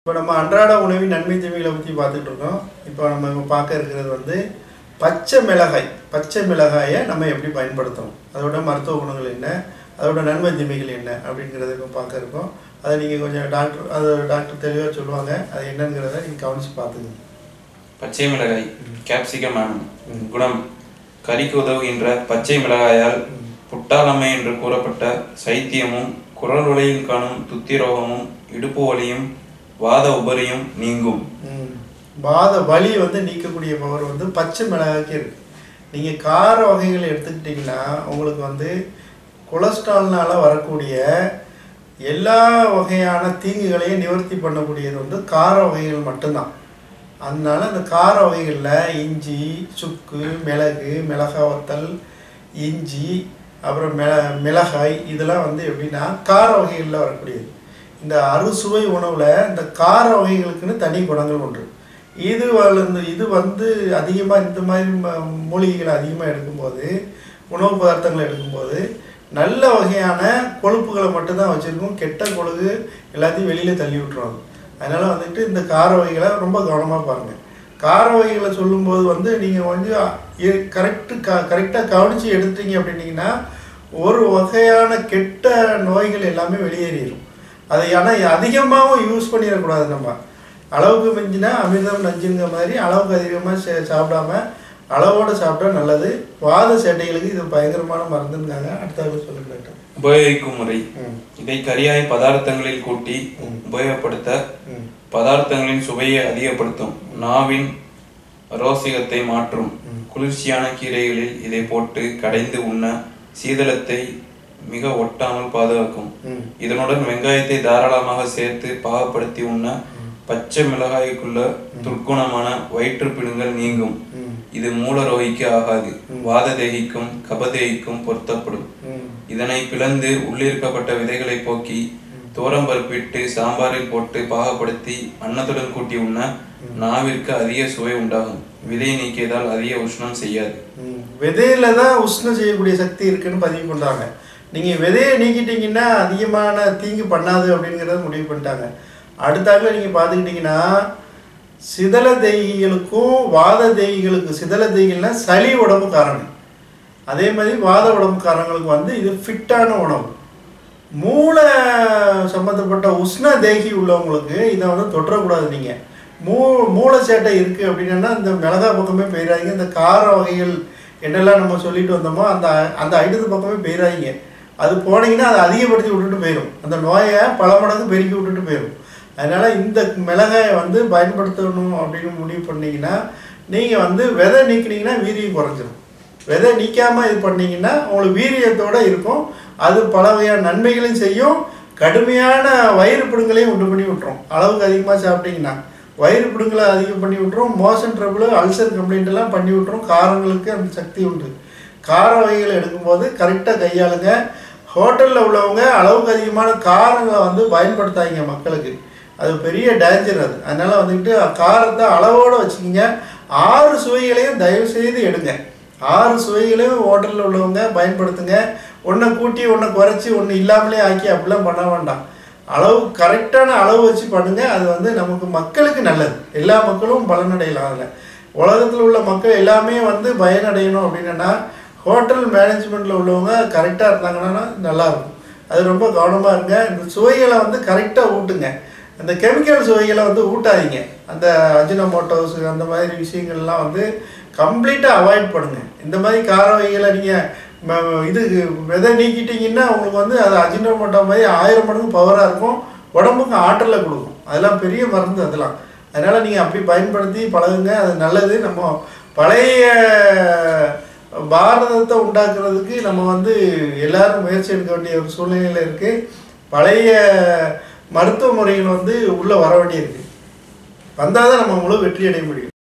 இப்போ நம்ம அன்றாட உணவின் நன்மை தீமைகளை பற்றி பார்த்துட்டு இருக்கோம் இப்போ நம்ம இப்போ பார்க்க இருக்கிறது வந்து பச்சை மிளகாய் பச்சை மிளகாயை நம்ம எப்படி பயன்படுத்தணும் அதோட மருத்துவ குணங்கள் என்ன அதோட நன்மை தீமைகள் என்ன அப்படிங்கிறத இப்போ பார்க்க இருக்கோம் அதை நீங்கள் கொஞ்சம் டாக்டர் அது டாக்டர் தெளிவாக சொல்லுவாங்க அது என்னங்கிறத நீங்கள் கவனித்து பார்த்துக்கணும் பச்சை மிளகாய் கேப்சிகம் ஆனம் குணம் கறிக்கு உதவுகின்ற பச்சை மிளகாயால் புட்டாளம்மை என்று கூறப்பட்ட சைத்தியமும் குரல் வலியில் காணும் துத்தி ரோகமும் இடுப்பு வலியும் வாத உபரியும் நீங்கும் ம். வாத வலி வந்து நீக்கக்கூடிய பவர் வந்து பச்சை மிளகாய்க்கு இருக்கு நீங்கள் கார வகைகள் எடுத்துக்கிட்டிங்கன்னா உங்களுக்கு வந்து கொலஸ்ட்ரால்னால வரக்கூடிய எல்லா வகையான தீங்குகளையும் நிவர்த்தி பண்ணக்கூடியது வந்து கார வகைகள் மட்டும்தான் அதனால அந்த கார வகைகளில் இஞ்சி சுக்கு மிளகு மிளகா வத்தல் இஞ்சி அப்புறம் மிள மிளகாய் இதெல்லாம் வந்து எப்படின்னா கார வகைகளில் வரக்கூடியது இந்த அறுசுவை உணவில் இந்த கார வகைகளுக்குன்னு தனி குணங்கள் உண்டு இது வளர்ந்து இது வந்து அதிகமாக இந்த மாதிரி ம- மூலிகைகள் அதிகமாக எடுக்கும்போது உணவு பதார்த்தங்களை எடுக்கும்போது நல்ல வகையான கொழுப்புகளை மட்டும்தான் வச்சுருக்கும் கெட்ட கொழுகு எல்லாத்தையும் வெளியில் தள்ளி விட்டுரும் அதனால் வந்துட்டு இந்த கார வகைகளை ரொம்ப கவனமாக பாருங்கள் கார வகைகளை சொல்லும்போது வந்து நீங்கள் கொஞ்சம் கரெக்டு க கரெக்டாக கவனித்து எடுத்தீங்க அப்படின்னீங்கன்னா ஒரு வகையான கெட்ட நோய்கள் எல்லாமே வெளியேறிடும் அதை ஆனால் அதிகமாகவும் யூஸ் பண்ணிடக்கூடாது நம்ம அளவுக்கு மிஞ்சினா அமிர்தம் நஞ்சுங்க மாதிரி அளவுக்கு அதிகமாக சே சாப்பிடாம அளவோடு சாப்பிட்டா நல்லது வாத சேட்டைகளுக்கு இது பயங்கரமான மருந்துங்காங்க அடுத்த சொல்லுங்க டாக்டர் உபயோகிக்கும் முறை ம் இதை கரியாய் பதார்த்தங்களில் கூட்டி உபயோகப்படுத்த ம் பதார்த்தங்களின் சுவையை அதிகப்படுத்தும் நாவின் ரோசிகத்தை மாற்றும் குளிர்ச்சியான கீரைகளில் இதை போட்டு கடைந்து உண்ண சீதளத்தை மிக ஒட்டாமல் பாதுகாக்கும் ம் இதனுடன் வெங்காயத்தை தாராளமாக சேர்த்து பாகப்படுத்தி உண்ண பச்சை மிளகாய்க்குள்ள துர்க்குணமான வயிற்று பிடுங்கல் நீங்கும் ம் இது மூலரோகிக்கு ஆகாது வாததேகிக்கும் கபதேகிக்கும் பொருத்தப்படும் ம் இதனை பிளந்து உள்ளிருக்கப்பட்ட விதைகளை போக்கி தோரம்பருப்பிட்டு சாம்பாரில் போட்டு பாகப்படுத்தி அன்னத்துடன் கூட்டி உண்ண நாவிற்கு அதிக சுவை உண்டாகும் விதை நீக்கியதால் அதிக உஷ்ணம் செய்யாது ம். விதையில தான் உஷ்ணம் செய்யக்கூடிய சக்தி இருக்குன்னு பதிவு பண்றாங்க நீங்க விதையை நீக்கிட்டீங்கன்னா அதிகமான தீங்கு பண்ணாது அப்படிங்கிறத முடிவு பண்ணிட்டாங்க அடுத்தாப்புல நீங்க பார்த்துக்கிட்டீங்கன்னா சிதல தேகிகளுக்கும் வாத தேகிகளுக்கும் சிதல தேகிகள்னா சளி உடம்பு காரணம் அதே மாதிரி வாத உடம்புக்காரங்களுக்கு வந்து இது ஃபிட்டான உணவு மூளை சம்மந்தப்பட்ட உஷ்ண தேகி உள்ளவங்களுக்கு இதை வந்து தொற்றக்கூடாது நீங்கள் மூ மூளை சேட்டை இருக்குது அப்படின்னா இந்த மிளகா பக்கமே போயிடாதீங்க இந்த கார வகைகள் என்னெல்லாம் நம்ம சொல்லிட்டு வந்தோமோ அந்த அந்த ஐட்டத்து பக்கமே போயிடாதீங்க அது போனீங்கன்னா அதை அதிகப்படுத்தி விட்டுட்டு போயிடும் அந்த நோயை பல மடங்கு பெருக்கி விட்டுட்டு போயிடும் அதனால் இந்த மிளகாயை வந்து பயன்படுத்தணும் அப்படின்னு முடிவு பண்ணீங்கன்னா நீங்கள் வந்து விதை நீக்கினீங்கன்னா வீரியம் குறைஞ்சிரும் விதை நீக்காம இது பண்ணீங்கன்னா உங்களுக்கு வீரியத்தோட இருக்கும் அது பல வகையான நன்மைகளையும் செய்யும் கடுமையான வயிறு பிடுங்களையும் உண்டு பண்ணி விட்டுரும் அளவுக்கு அதிகமாக சாப்பிட்டீங்கன்னா வயிறு பிடுங்கலை அதிகம் பண்ணி விட்டுரும் மோஷன் ட்ரபிள் அல்சர் கம்ப்ளைண்ட் எல்லாம் பண்ணி விட்டுரும் காரங்களுக்கு அந்த சக்தி உண்டு கார வகைகளை எடுக்கும்போது கரெக்டாக கையாளுங்க ஹோட்டலில் உள்ளவங்க அளவுக்கு அதிகமான காரங்களை வந்து பயன்படுத்தாதீங்க மக்களுக்கு அது பெரிய டேஞ்சர் அது அதனால வந்துட்டு காரத்தை அளவோடு வச்சுக்கிங்க ஆறு சுவைகளையும் தயவு செய்து எடுங்க ஆறு சுவைகளையும் ஹோட்டலில் உள்ளவங்க பயன்படுத்துங்க ஒன்றை கூட்டி ஒன்றை குறைச்சி ஒன்று இல்லாமலே ஆக்கி அப்படிலாம் பண்ண வேண்டாம் அளவு கரெக்டான அளவு வச்சு பண்ணுங்க அது வந்து நமக்கு மக்களுக்கு நல்லது எல்லா மக்களும் பலனடையலாம் அதில் உலகத்தில் உள்ள மக்கள் எல்லாமே வந்து பயனடையணும் அப்படின்னா ஹோட்டல் மேனேஜ்மெண்ட்டில் உள்ளவங்க கரெக்டாக இருந்தாங்கன்னா நல்லாயிருக்கும் அது ரொம்ப கவனமாக இருங்க இந்த சுவைகளை வந்து கரெக்டாக ஊட்டுங்க அந்த கெமிக்கல் சுவைகளை வந்து ஊட்டாதீங்க அந்த அஜினமோட்டோஸ் அந்த மாதிரி விஷயங்கள்லாம் வந்து கம்ப்ளீட்டாக அவாய்ட் பண்ணுங்க இந்த மாதிரி கார வகைகளை நீங்கள் இது விதை நீக்கிட்டீங்கன்னா உங்களுக்கு வந்து அது அஜினமோட்டோ மாதிரி ஆயிரம் மடங்கு பவராக இருக்கும் உடம்புக்கு ஆற்றலை கொடுக்கும் அதெல்லாம் பெரிய மருந்து அதெல்லாம் அதனால் நீங்கள் அப்படி பயன்படுத்தி பழகுங்க அது நல்லது நம்ம பழைய பாரதத்தை உண்டாக்குறதுக்கு நம்ம வந்து எல்லாரும் முயற்சி எடுக்க வேண்டிய ஒரு சூழ்நிலையில் இருக்குது பழைய மருத்துவ முறைகள் வந்து உள்ளே வர வேண்டியிருக்கு வந்தால் தான் நம்ம முழு வெற்றி அடைய முடியும்